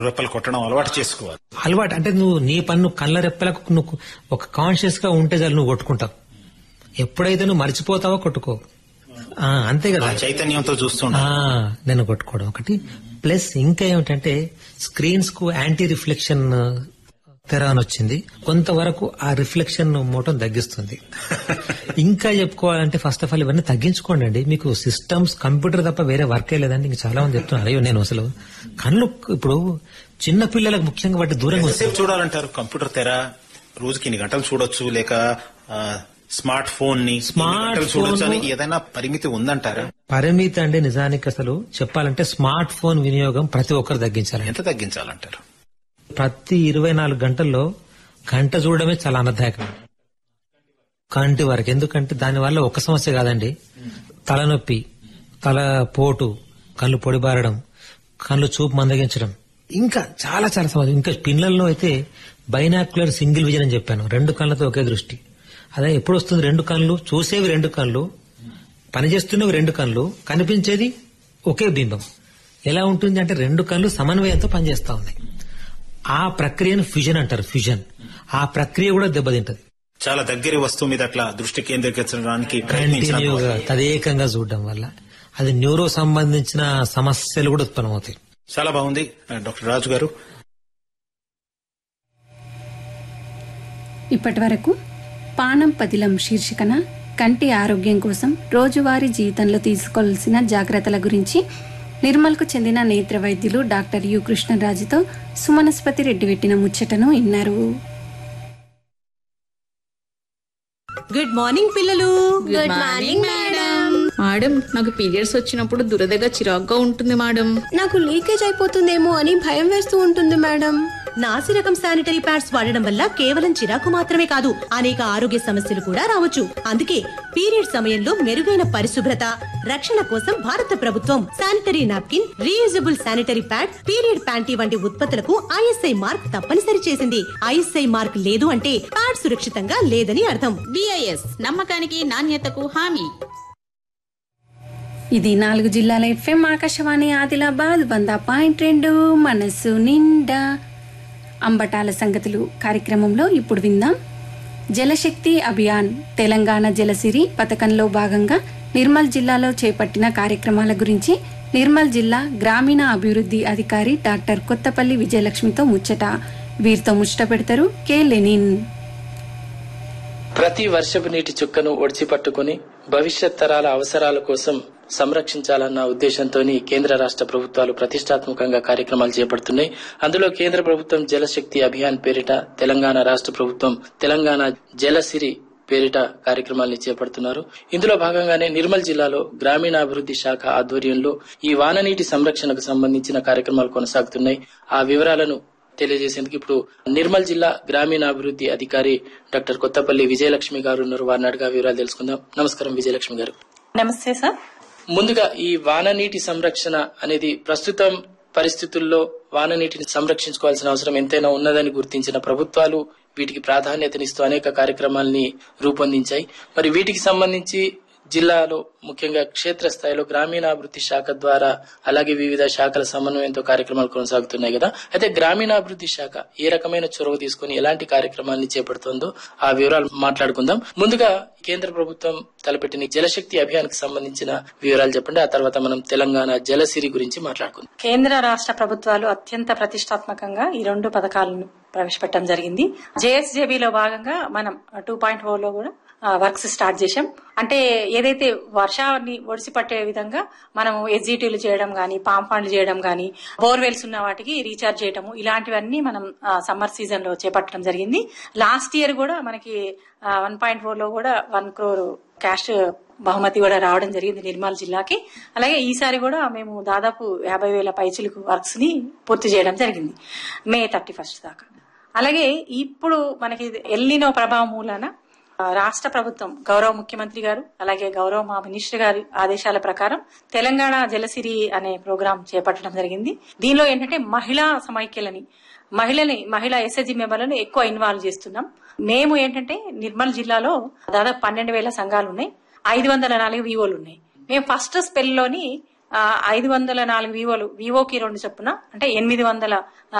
రెప్పలు కొట్టడం అలవాటు చేసుకోవాలి అలవాటు అంటే నువ్వు నీ పన్ను కళ్ళ రెప్పలకు నువ్వు ఒక కాన్షియస్ గా ఉంటే చాలు నువ్వు కొట్టుకుంటావు ఎప్పుడైతే నువ్వు మర్చిపోతావో కొట్టుకో ఆ, అంతే కదా ఆ చైతన్యంతో చూస్తుండ ఆ, నేను కొట్టుకోవడం ఒకటి ప్లస్ ఇంకా ఏమిటంటే స్క్రీన్స్ కు యాంటీ రిఫ్లెక్షన్ తెర అని వచ్చింది కొంతవరకు ఆ రిఫ్లెక్షన్ మోటం తగ్గిస్తుంది ఇంకా చెప్పుకోవాలంటే ఫస్ట్ ఆఫ్ ఆల్ ఇవన్నీ తగ్గించుకోండి అండి మీకు సిస్టమ్స్ కంప్యూటర్ తప్ప వేరే వర్కే లేదండి ఇంక చాలా మంది చెప్తున్నారు అయ్యో నేను అసలు కళ్ళు ఇప్పుడు చిన్న పిల్లలకు ముఖ్యంగా వాటి దూరంగా ఉంచాలి. ఎంతసేపు చూడాలంటారు కంప్యూటర్ తెర రోజుకి ఇన్ని గంటలు చూడొచ్చు లేక ఆ, స్మార్ట్ ఫోన్ ని ఇన్ని స్మార్ట్ గంటలు చూడొచ్చు అని ఫోన్ ఏదైనా పరిమితి ఉందంటారా పరిమితి అంటే నిజానికి అసలు చెప్పాలంటే స్మార్ట్ ఫోన్ వినియోగం ప్రతి ఒక్కరు తగ్గించాలి ఎంత తగ్గించాలంటారు ప్రతి ఇరవై నాలుగు గంటల్లో గంట చూడడమే చాలా అనర్థాయకం కంటి వరకు ఎందుకంటే దానివల్ల ఒక సమస్య కాదండి తలనొప్పి తల పోటు కళ్ళు పొడిబారడం కళ్ళు చూపు మందగించడం ఇంకా చాలా చాలా సమస్య ఇంకా పిల్లల్లో అయితే బైనాక్యులర్ సింగిల్ విజన్ అని చెప్పాను రెండు కళ్ళతో ఒకే దృష్టి అదే ఎప్పుడు వస్తుంది రెండు కళ్ళు చూసేవి రెండు కళ్ళు పనిచేస్తున్నవి రెండు కళ్ళు కనిపించేది ఒకే బింబం ఎలా ఉంటుంది అంటే రెండు కళ్ళు సమన్వయంతో పనిచేస్తా ఉన్నాయి ఆ ప్రక్రియను ఫ్యూజన్ అంటారు ఫ్యూజన్ ఆ ప్రక్రియ కూడా దెబ్బతింటది చాలా దగ్గరి వస్తువు మీద అట్లా దృష్టి కేంద్రీకరించడానికి ప్రయత్నించిన కంటిన్యూగా తదేకంగా చూడడం వల్ల అది న్యూరో సంబంధించిన సమస్యలు కూడా ఉత్పన్నమవుతాయి చాలా బాగుంది డాక్టర్ రాజు గారు ఇప్పటి వరకు పానం పదిలం శీర్షికన కంటి ఆరోగ్యం కోసం రోజువారీ జీవితంలో తీసుకోవాల్సిన జాగ్రత్తల గురించి నిర్మల్కు చెందిన నేత్ర వైద్యులు డాక్టర్ యు కృష్ణరాజుతో సుమనస్పతి రెడ్డి పెట్టిన ముచ్చటను విన్నారు గుడ్ మార్నింగ్ పిల్లలు గుడ్ మార్నింగ్ మేడం మేడం నాకు పీరియడ్స్ వచ్చినప్పుడు దురదగా చిరాగ్గా ఉంటుంది మేడం నాకు లీకేజ్ అయిపోతుందేమో అని భయం వేస్తూ ఉంటుంది మేడం నాసి రకం శానిటరీ ప్యాడ్స్ వాడడం వల్ల కేవలం చిరాకు మాత్రమే కాదు అనేక ఆరోగ్య సమస్యలు కూడా రావచ్చు అందుకే పీరియడ్ సమయంలో మెరుగైన పరిశుభ్రత రక్షణ కోసం భారత ప్రభుత్వం sanitary napkin reusable sanitary pad period panty వంటి ఉత్పత్తులకు ఐఎస్ఐ మార్క్ తప్పనిసరి చేసింది ఐఎస్ఐ మార్క్ లేదు అంటే ప్యాడ్ సురక్షితంగా లేదని అర్థం బిఐఎస్ నమ్మకానికి నాణ్యతకు హామీ ఇది నాలుగు జిల్లాల ఎఫ్ఎం ఆకాశవాణి ఆదిలాబాద్ వంద పాయింట్ రెండు మనసు నిండా అంబటాల సంగతులు కార్యక్రమంలో ఇప్పుడు విందాం జలశక్తి అభియాన్ తెలంగాణ జలసిరి పథకంలో భాగంగా నిర్మల్ జిల్లాలో చేపట్టిన కార్యక్రమాల గురించి నిర్మల్ జిల్లా గ్రామీణ అభివృద్ధి అధికారి డాక్టర్ కొత్తపల్లి విజయలక్ష్మితో ముచ్చట వీరితో ముచ్చట పెడతారు కె లెనిన్ ప్రతి వర్షపు నీటి చుక్కను ఒడిచి పట్టుకుని భవిష్యత్ తరాల అవసరాల కోసం సంరక్షించాలన్న ఉద్దేశంతో కేంద్ర రాష్ట్ర ప్రభుత్వాలు ప్రతిష్టాత్మకంగా కార్యక్రమాలు చేపడుతున్నాయి అందులో కేంద్ర ప్రభుత్వం జలశక్తి అభియాన్ పేరిట తెలంగాణ రాష్ట్ర ప్రభుత్వం తెలంగాణ జలసిరి పేరిట కార్యక్రమాల్ని చేపడుతున్నారు ఇందులో భాగంగానే నిర్మల్ జిల్లాలో గ్రామీణాభివృద్ధి శాఖ ఆధ్వర్యంలో ఈ వాననీటి సంరక్షణకు సంబంధించిన కార్యక్రమాలు కొనసాగుతున్నాయి ఆ వివరాలను తెలియజేసేందుకు ఇప్పుడు నిర్మల్ జిల్లా గ్రామీణాభివృద్ధి అధికారి డాక్టర్ కొత్తపల్లి విజయలక్ష్మి గారు ఉన్నారు వారిని అడిగా వివరాలు తెలుసుకుందాం నమస్కారం విజయలక్ష్మి గారు నమస్తే సార్ ముందుగా ఈ వాననీటి సంరక్షణ అనేది ప్రస్తుతం పరిస్థితుల్లో వాననీటిని సంరక్షించుకోవాల్సిన అవసరం ఎంతైనా ఉన్నదని గుర్తించిన ప్రభుత్వాలు వీటికి ప్రాధాన్యతనిస్తూ అనేక కార్యక్రమాల్ని రూపొందించాయి మరి వీటికి సంబంధించి జిల్లాలో ముఖ్యంగా క్షేత్రస్థాయిలో గ్రామీణాభివృద్ధి శాఖ ద్వారా అలాగే వివిధ శాఖల సమన్వయంతో కార్యక్రమాలు కొనసాగుతున్నాయి కదా అయితే గ్రామీణాభివృద్ధి శాఖ ఏ రకమైన చొరవ తీసుకుని ఎలాంటి కార్యక్రమాల్ని చేపడుతుందో ఆ వివరాలు మాట్లాడుకుందాం ముందుగా కేంద్ర ప్రభుత్వం తలపెట్టిన జలశక్తి అభియాన్ కి సంబంధించిన వివరాలు చెప్పండి ఆ తర్వాత మనం తెలంగాణ జలసిరి గురించి మాట్లాడుకుందాం కేంద్ర రాష్ట్ర ప్రభుత్వాలు అత్యంత ప్రతిష్టాత్మకంగా ఈ రెండు పథకాలను ప్రవేశపెట్టడం జరిగింది జేఎస్జేబీలో భాగంగా మనం టూ పాయింట్ లో కూడా వర్క్స్ స్టార్ట్ చేశాం అంటే ఏదైతే వర్షాన్ని ఒడిసి పట్టే విధంగా మనం ఎస్జిటీలు చేయడం గానీ పామ్ ఫండ్లు చేయడం గానీ బోర్వెల్స్ ఉన్న వాటికి రీఛార్జ్ చేయడము ఇలాంటివన్నీ మనం సమ్మర్ సీజన్ లో చేపట్టడం జరిగింది లాస్ట్ ఇయర్ కూడా మనకి వన్ పాయింట్ లో కూడా వన్ క్రోర్ క్యాష్ బహుమతి కూడా రావడం జరిగింది నిర్మల్ జిల్లాకి అలాగే ఈసారి కూడా మేము దాదాపు యాభై వేల పైచిలకు వర్క్స్ ని పూర్తి చేయడం జరిగింది మే థర్టీ ఫస్ట్ దాకా అలాగే ఇప్పుడు మనకి ఎల్లినో ప్రభావం మూలాన రాష్ట్ర ప్రభుత్వం గౌరవ ముఖ్యమంత్రి గారు అలాగే గౌరవ మా మినిస్టర్ గారి ఆదేశాల ప్రకారం తెలంగాణ జలసిరి అనే ప్రోగ్రాం చేపట్టడం జరిగింది దీనిలో ఏంటంటే మహిళా సమైక్యలని మహిళని మహిళా ఎస్ఎస్జి మెంబర్లను ఎక్కువ ఇన్వాల్వ్ చేస్తున్నాం మేము ఏంటంటే నిర్మల్ జిల్లాలో దాదాపు పన్నెండు వేల సంఘాలు ఉన్నాయి ఐదు వందల నాలుగు వివోలు ఉన్నాయి మేము ఫస్ట్ స్పెల్ లోని ఐదు వందల నాలుగు వివోలు వివోకి రెండు చొప్పున అంటే ఎనిమిది వందల